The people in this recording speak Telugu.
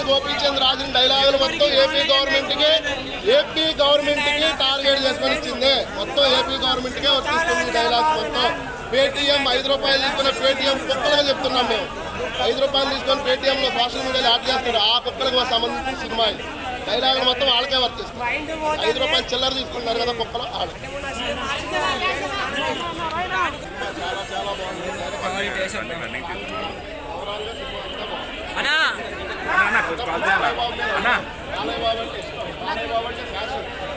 గోపీచంద్ రాసిన డైలాగులు మొత్తం ఏపీ గవర్నమెంట్ కి ఏపీ గవర్నమెంట్ కి టార్గెట్ చేసుకొని ఇచ్చింది మొత్తం ఏపీ గవర్నమెంట్ కే వర్తిస్తుంది డైలాగ్స్ మొత్తం పేటీఎం ఐదు రూపాయలు తీసుకున్న పేటీఎం కుక్కలుగా చెప్తున్నాం మేము ఐదు రూపాయలు తీసుకొని పేటీఎం లో సోషల్ మీడియాలో యాడ్ చేస్తారు ఆ కుక్కలకు సంబంధించిన సినిమా ఇది డైలాగులు మొత్తం వాళ్ళకే వర్తిస్తుంది ఐదు రూపాయలు చిల్లర తీసుకుంటారు కదా కుక్కలు వాళ్ళు అన్నా అన్న కొంచెం కాల్ చేయాలా అన్న బాలయ్య బాబు అంటే ఇష్టం. బాలయ్య బాబు అంటే ఫ్యాషన్